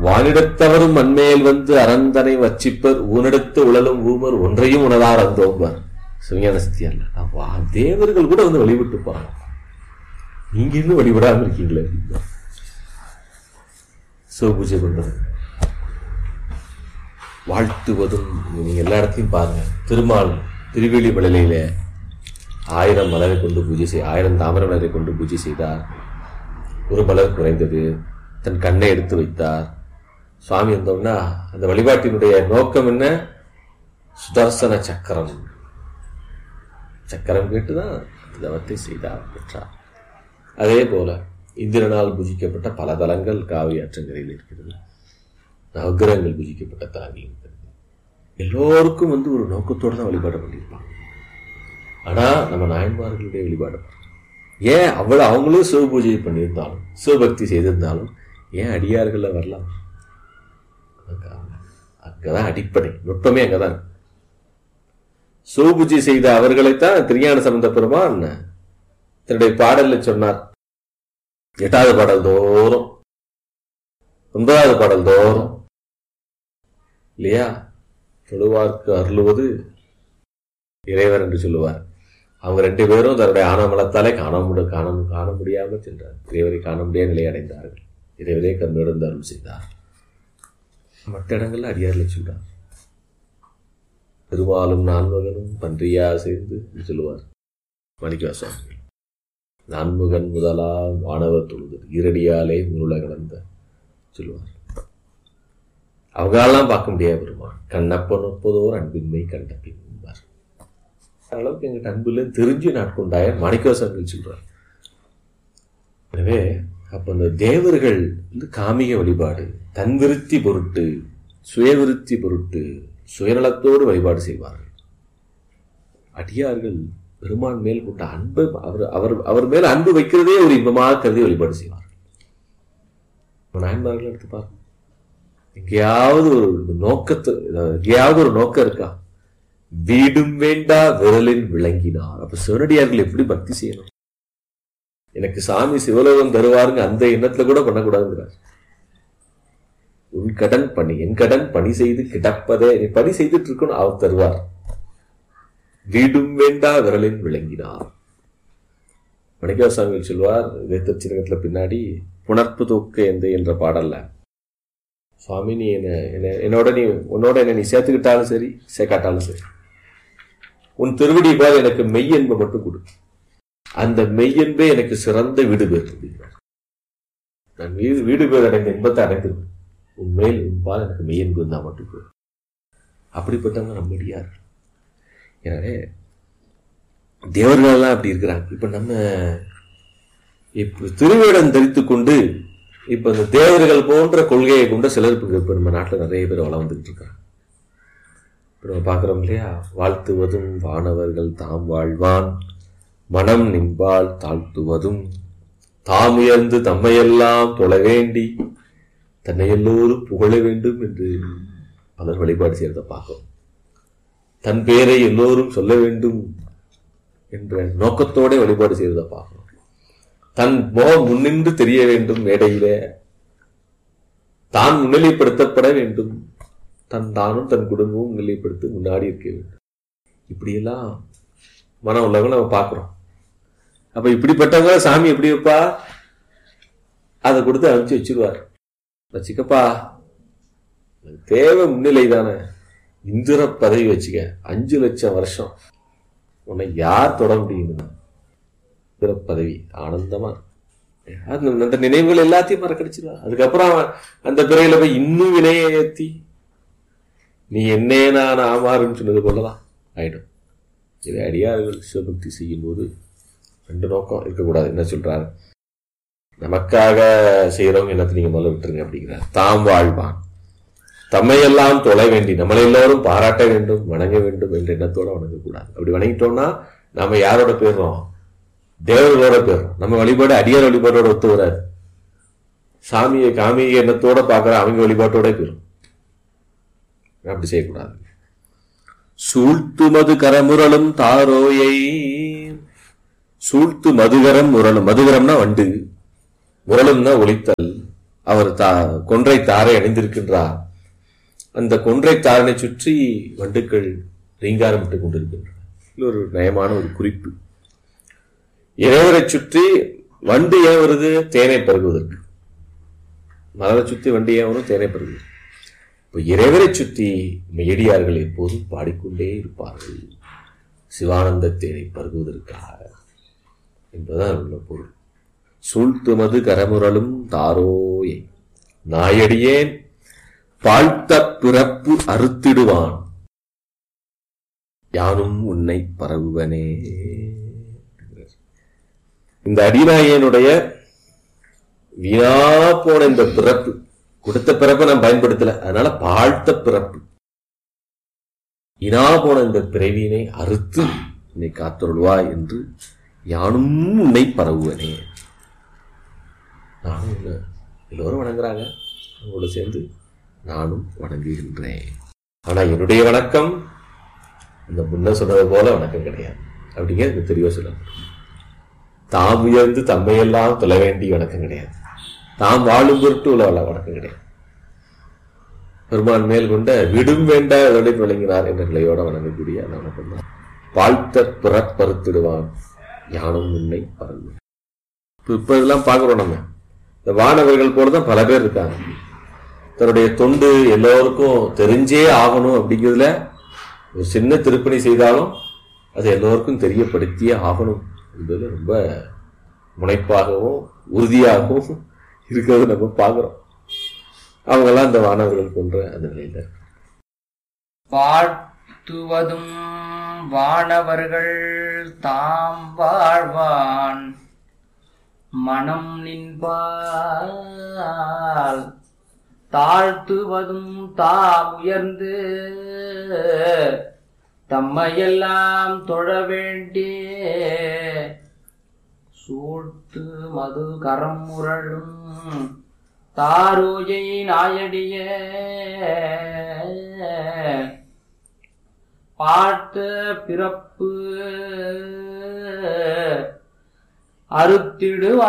வானிடத்தவரும் மண்மேல் வந்து அரந்தனை வச்சிப்பர் ஊனிடத்து உழலும் ஊமர் ஒன்றையும் உணரார் அந்தோம்பர் சிவஞான சத்தியர்ல நான் வா தேவர்கள் கூட வந்து வழிபட்டு போறாங்க நீங்க இன்னும் வழிபடாம இருக்கீங்களே அப்படின்னா. சிவபூஜை பண்றது வாழ்த்துவதும் நீங்க எல்லா இடத்தையும் பாருங்க திருமால் திருவேலி மலையில ஆயிரம் மலரை கொண்டு பூஜை செய் ஆயிரம் தாமரை மலரை கொண்டு பூஜை செய்தார் ஒரு மலர் குறைந்தது தன் கண்ணை எடுத்து வைத்தார் சுவாமி வந்தோம்னா அந்த வழிபாட்டினுடைய நோக்கம் என்ன சுதர்சன சக்கரம் சக்கரம் கேட்டுதான் அந்த தவத்தை செய்தார் பெற்றார் அதே போல இந்திரனால் பூஜிக்கப்பட்ட பல தலங்கள் காவிரி ஆற்றங்கரையில் இருக்கிறது நவகிரகங்கள் பூஜிக்கப்பட்ட தலங்கள் இருக்கிறது எல்லோருக்கும் வந்து ஒரு நோக்கத்தோடு தான் வழிபாடு பண்ணியிருப்பாங்க ஆனா நம்ம நாயன்மார்களுடைய வழிபாடு பாருங்க. ஏன் அவ்வளவு அவங்களும் சிவ பூஜை பண்ணியிருந்தாலும் சிவபக்தி செய்திருந்தாலும் ஏன் அடியார்கள்ல வரலாம் அதான் அங்கதான் அடிப்படை நுட்பமே அங்கதான் இருக்கு. சிவபூஜை செய்த அவர்களைத்தான் திருஞான சம்பந்த பெருமான் தன்னுடைய பாடல்ல சொன்னார் எட்டாவது பாடல் தோறும் ஒன்பதாவது பாடல் தோறும் இல்லையா தொழுவார்க்கு அருளுவது இறைவர் என்று சொல்லுவார் அவங்க ரெண்டு பேரும் தன்னுடைய ஆனமலத்தாலே காண முடி காண காண முடியாமல் சென்றார் இறைவரை காண முடியாத நிலை அடைந்தார்கள் இறைவரே கண்ணிடந்து அருள் செய்தார் மற்ற இடங்கள்ல அடியார்ல சொல்றார் பெருமாளும் நான்மகனும் பன்றியா சேர்ந்து என்று சொல்லுவார் மணிக்கா சுவாமி நான்முகன் முதலாம் வானவர் தொழுது ஈரடியாலே முருள கலந்த சொல்லுவார் அவங்களெல்லாம் பார்க்க முடியாது பெருமான் கண்ணப்பன் ஒப்பதோர் அன்பின்மை கண்ட பின்பார் அளவுக்கு எங்கிட்ட அன்புல தெரிஞ்சு நாட்கொண்டாய மணிக்கோசங்கள் சொல்றார் எனவே அப்ப அந்த தேவர்கள் வந்து காமிக வழிபாடு தன் விருத்தி பொருட்டு சுயவிருத்தி பொருட்டு சுயநலத்தோடு வழிபாடு செய்வார்கள் அடியார்கள் பெருமான் மேல் கொண்ட அன்பு அவர் அவர் அவர் மேல் அன்பு வைக்கிறதே ஒரு இன்பமாக கருதி வழிபாடு செய்வார்கள் நம்ம நாயன்மார்கள் எடுத்து பாருங்க எங்கேயாவது ஒரு நோக்கத்து எங்கேயாவது ஒரு நோக்கம் இருக்கா வீடும் வேண்டா விரலில் விளங்கினார் அப்ப சிவனடியார்கள் எப்படி பக்தி செய்யணும் எனக்கு சாமி சிவலோகம் தருவாருங்க அந்த எண்ணத்துல கூட பண்ணக்கூடாதுங்கிறார் உன் கடன் பணி என் கடன் பணி செய்து கிடப்பதே நீ பணி செய்துட்டு இருக்கணும் அவர் தருவார் வீடும் வேண்டா விரலில் விளங்கினார் மணிக்கா சுவாமிகள் சொல்வார் இதே திருச்சினகத்துல பின்னாடி புணர்ப்பு தூக்க எந்த என்ற பாடல்ல சுவாமி நீ என்ன என்ன- என்னோட நீ உன்னோட என்ன நீ சேர்த்துக்கிட்டாலும் சரி சேர்க்காட்டாலும் சரி உன் திருவடி போல் எனக்கு மெய்யன்பை மட்டும் கொடு அந்த மெய்யன்பே எனக்கு சிறந்த வீடு பேர் அப்படிங்கிறார் நான் வீடு வீடு பேர் அடைந்த இன்பத்தை அடைந்திருவேன் உண்மையில் உன்பால் எனக்கு மெய்யன்பு இருந்தால் மட்டும் போதும் அப்படிப்பட்டவங்க நம்மடியார் எனவே தேவர்களெல்லாம் அப்படி இருக்கிறாங்க இப்ப நம்ம இப்ப திருவேடம் தரித்து கொண்டு இப்ப இந்த தேவர்கள் போன்ற கொள்கையை கொண்ட சிலர் இப்ப இப்ப நம்ம நாட்டுல நிறைய பேர் வளம் வந்துட்டு இருக்காங்க இப்ப நம்ம பார்க்கிறோம் இல்லையா வாழ்த்துவதும் வானவர்கள் தாம் வாழ்வான் மனம் நின்பால் தாழ்த்துவதும் தாம் உயர்ந்து தம்மையெல்லாம் தொழ வேண்டி தன்னை எல்லோரும் புகழ வேண்டும் என்று பலர் வழிபாடு செய்யறத பார்க்கிறோம் தன் பேரை எல்லோரும் சொல்ல வேண்டும் என்ற நோக்கத்தோட வழிபாடு செய்யறத பார்க்கிறோம் தன் முகம் முன்னின்று தெரிய வேண்டும் மேடையிலே தான் முன்னிலைப்படுத்தப்பட வேண்டும் தன் தானும் தன் குடும்பமும் முன்னிலைப்படுத்தி முன்னாடி இருக்க வேண்டும் இப்படியெல்லாம் மன உள்ளவங்க நம்ம பார்க்கிறோம் அப்ப இப்படிப்பட்டவங்க சாமி எப்படி வைப்பா அதை கொடுத்து அனுப்பிச்சு வச்சிருவார் வச்சுக்கப்பா எனக்கு தேவை முன்னிலை தானே இந்திர பதவி வச்சுக்க அஞ்சு லட்சம் வருஷம் உன்னை யார் தொட முடியும்னா இந்திர பதவி ஆனந்தமா அது அந்த நினைவுகள் எல்லாத்தையும் மறக்கடிச்சிருவா அதுக்கப்புறம் அவன் அந்த பிறையில போய் இன்னும் வினையை ஏத்தி நீ என்னே நான் ஆமாறுன்னு சொன்னது போலதான் ஆயிடும் இதை அடியார்கள் சிவபக்தி செய்யும் போது ரெண்டு நோக்கம் இருக்கக்கூடாது என்ன சொல்றாரு நமக்காக செய்யறவங்க என்னத்தை நீங்க முதல்ல விட்டுருங்க அப்படிங்கிறார் தாம் வாழ்வான் தம்மையெல்லாம் தொலை வேண்டி நம்மளை எல்லோரும் பாராட்ட வேண்டும் வணங்க வேண்டும் என்ற எண்ணத்தோட வணங்கக்கூடாது அப்படி வணங்கிட்டோம்னா நாம யாரோட போயிடுறோம் தேவர்களோட போயிடுறோம் நம்ம வழிபாடு அடியார் வழிபாட்டோட ஒத்து வராது சாமியை காமிய எண்ணத்தோட பார்க்குற அவங்க வழிபாட்டோட போயிடும் அப்படி செய்யக்கூடாது சூழ்த்து மது கரமுரளும் தாரோயை சூழ்த்து மதுகரம் முரளும் மதுகரம்னா வண்டு முரளும்னா ஒளித்தல் அவர் தா கொன்றை தாரை அணிந்திருக்கின்றார் அந்த கொன்றை தாரனை சுற்றி வண்டுக்கள் ரீங்காரமிட்டுக் கொண்டிருக்கின்றன இது ஒரு நயமான ஒரு குறிப்பு இறைவரை சுற்றி வண்டு ஏன் வருது தேனை பருகுவதற்கு மலரை சுற்றி வண்டு ஏன் வரும் தேனை பருகுவது இப்போ இறைவரை சுற்றி மெயடியார்கள் எப்போதும் பாடிக்கொண்டே இருப்பார்கள் சிவானந்த தேனை பருகுவதற்காக என்பதுதான் உள்ள பொருள் சூழ்த்துமது கரமுரலும் தாரோயே நாயடியேன் பாழ்த்த பிறப்பு அறுத்திடுவான் யானும் உன்னை பரவுவனே இந்த அடிநாயனுடைய வீணா போன இந்த பிறப்பு கொடுத்த பிறப்பை நான் பயன்படுத்தல அதனால பாழ்த்த பிறப்பு இனா போன இந்த பிறவியினை அறுத்து என்னை காத்தருள்வா என்று யானும் உன்னை பரவுவனே நானும் உன்னை எல்லோரும் வணங்குறாங்க அவங்களோட சேர்ந்து நானும் வணங்குகின்றேன் ஆனா என்னுடைய வணக்கம் இந்த முன்ன சொன்னது போல வணக்கம் கிடையாது அப்படிங்கிறது தெளிவா சொல்லணும் தாம் உயர்ந்து தம்மையெல்லாம் தொலை வேண்டிய வணக்கம் கிடையாது தாம் வாழும் பொருட்டு உள்ள வணக்கம் கிடையாது பெருமான் மேல் கொண்ட விடும் வேண்ட உடலில் விளங்கினார் என்ற நிலையோட வணங்கக்கூடிய அந்த வணக்கம் தான் வாழ்த்த பிறப்பறுத்திடுவான் யானும் உன்னை பறந்து இப்ப இதெல்லாம் பார்க்கிறோம் நம்ம இந்த வானவர்கள் போலதான் பல பேர் இருக்காங்க தன்னுடைய தொண்டு எல்லோருக்கும் தெரிஞ்சே ஆகணும் அப்படிங்கிறதுல ஒரு சின்ன திருப்பணி செய்தாலும் அது எல்லோருக்கும் தெரியப்படுத்தியே ஆகணும் என்பது ரொம்ப முனைப்பாகவும் உறுதியாகவும் இருக்கிறது நம்ம பார்க்கிறோம் அவங்கெல்லாம் இந்த வானவர்கள் போன்ற அந்த நிலையில வாழ்த்துவதும் வானவர்கள் தாம் வாழ்வான் மனம் நின்பால் தாழ்த்துவதும் தாம் உயர்ந்து தம்மையெல்லாம் தொழ வேண்டிய சூழ்த்து மது கரம் முரளும் தாரோஜை நாயடிய பார்த்த பிறப்பு அறுத்திடுவான்